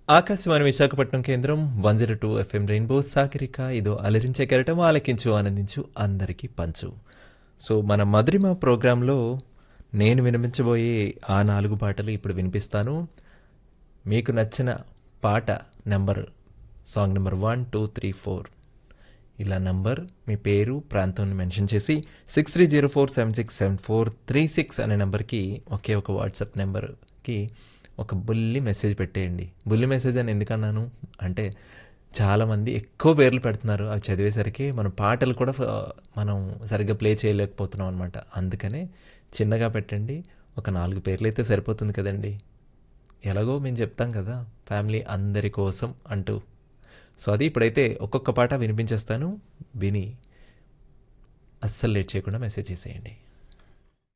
ఆకాశవాణి విశాఖపట్నం కేంద్రం one zero two FM rainbow Sagarika ఇదో అలరించే కెరటం ఆలకించు ఆనందించు అందరికీ పంచు సో మన మధురిమ ప్రోగ్రాంలో నేను వినిపించబోయే ఆ నాలుగు పాటలు ఇప్పుడు వినిపిస్తాను మీకు నచ్చిన పాట number song number one two three four ఇలా నంబర్ మీ పేరు ప్రాంతాన్ని మెన్షన్ చేసి six three zero four seven six seven four three six అనే నెంబర్కి ఒకే ఒక వాట్సాప్ నెంబర్కి ఒక బుల్లి మెసేజ్ పెట్టేయండి బుల్లి మెసేజ్ అని ఎందుకన్నాను అంటే చాలామంది ఎక్కువ పేర్లు పెడుతున్నారు అవి చదివేసరికి మన పాటలు కూడా ఫ- మనం సరిగ్గా ప్లే చేయలేకపోతున్నాం అనమాట అందుకనే చిన్నగా పెట్టండి ఒక నాలుగు పేర్లు అయితే సరిపోతుంది కదండి ఎలాగో మేము చెప్తాం కదా ఫ్యామిలీ అందరి కోసం అంటూ సో అది ఇప్పుడైతే ఒక్కొక్క పాట వినిపించేస్తాను విని అస్సలు లేట్ చేయకుండా మెసేజ్ చేసేయండి